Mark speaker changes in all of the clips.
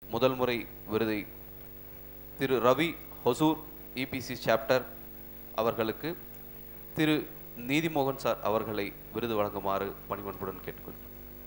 Speaker 1: முதல் முறை விருதை திரு ரவி ஹொசூர் இபிசி சாப்டர் அவர்களுக்கு திரு நீதிமோகன் சார் அவர்களை விருது வழங்குமாறு பணிவன்புடன் கேட்டுக்கொள்கிறேன்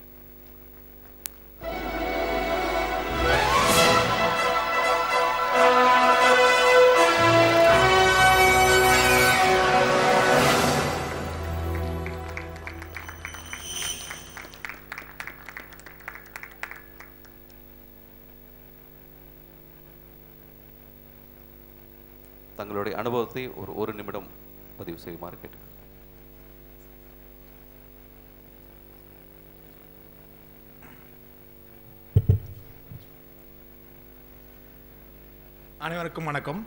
Speaker 1: தங்களுடைய அனுபவத்தை ஒரு ஒரு நிமிடம் பதிவு செய்யுமாறு கேட்டுக்கொள்கிறேன்
Speaker 2: அனைவருக்கும் வணக்கம்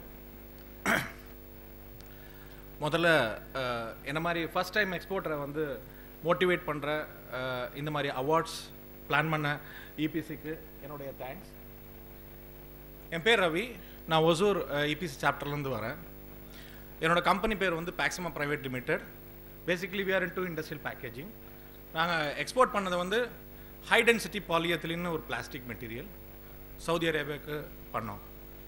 Speaker 2: முதல்ல அஹ், என்ன மாதிரி ஃபர்ஸ்ட் டைம் எக்ஸ்போர்ட்டரை வந்து மோட்டிவேட் பண்ணுற இந்த மாதிரி அவார்ட்ஸ் பிளான் பண்ண இபிசிக்கு என்னுடைய தேங்க்ஸ் என் பேர் ரவி நான் ஒசூர் இபிசி சாப்டர்லேருந்து வரேன் என்னோட கம்பெனி பேர் வந்து Paxima private limited basically we are into industrial packaging நாங்கள் எக்ஸ்போர்ட் பண்ணது வந்து ஹை டென்சிட்டி பாலியத்திலின்னு ஒரு பிளாஸ்டிக் மெட்டீரியல் சவுதி அரேபியாவுக்கு பண்ணோம்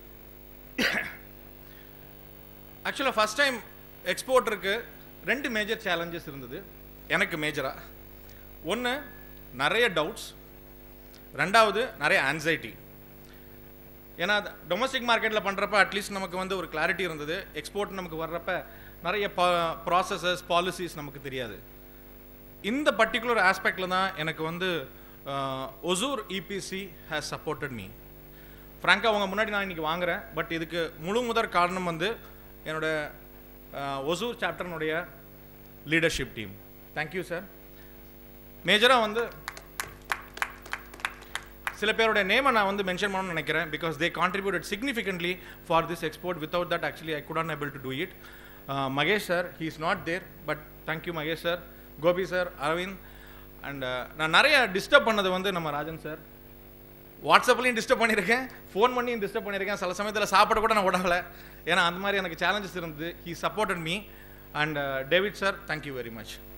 Speaker 2: ஆக்சுவலாக ஃபஸ்ட் டைம் எக்ஸ்போர்ட்டருக்கு ரெண்டு மேஜர் சேலஞ்சஸ் இருந்தது எனக்கு மேஜராக ஒன்று நிறைய டவுட்ஸ் ரெண்டாவது நிறைய ஆன்சைட்டி ஏன்னா டொமஸ்டிக் மார்க்கெட்டில் பண்ணுறப்ப அட்லீஸ்ட் நமக்கு வந்து ஒரு கிளாரிட்டி இருந்தது எக்ஸ்போர்ட் நமக்கு வர்றப்ப நிறைய ப்ராசஸஸ் பாலிசிஸ் நமக்கு தெரியாது இந்த பர்டிகுலர் ஆஸ்பெக்டில் தான் எனக்கு வந்து Hosur EPC has supported me ஃப்ராங்காக அவங்க முன்னாடி நான் இன்னைக்கு வாங்குறேன் பட் இதுக்கு முழு முதற் காரணம் வந்து என்னோட அஹ், ஒசூர் சாப்டர்னுடைய லீடர்ஷிப் டீம் தேங்க்யூ சார் மேஜராக வந்து சில பேரோட நேமை நான் வந்து மென்ஷன் பண்ணணும்னு நினைக்கிறேன் because they contributed significantly for this export without that actually I could not able to do it Mahesh sir he is not there but thank you Mahesh sir Gopi sir Aravind and நான் நிறைய டிஸ்டர்ப் பண்ணது வந்து நம்ம ராஜன் சார் வாட்ஸ்அப்லையும் டிஸ்டர்ப் பண்ணியிருக்கேன் phone பண்ணியும் disturb பண்ணியிருக்கேன் சில சமயத்தில் சாப்பாடு கூட நான் விடல ஏன்னா அந்த மாதிரி எனக்கு சேலஞ்சஸ் இருந்தது he supported me and David sir thank you very much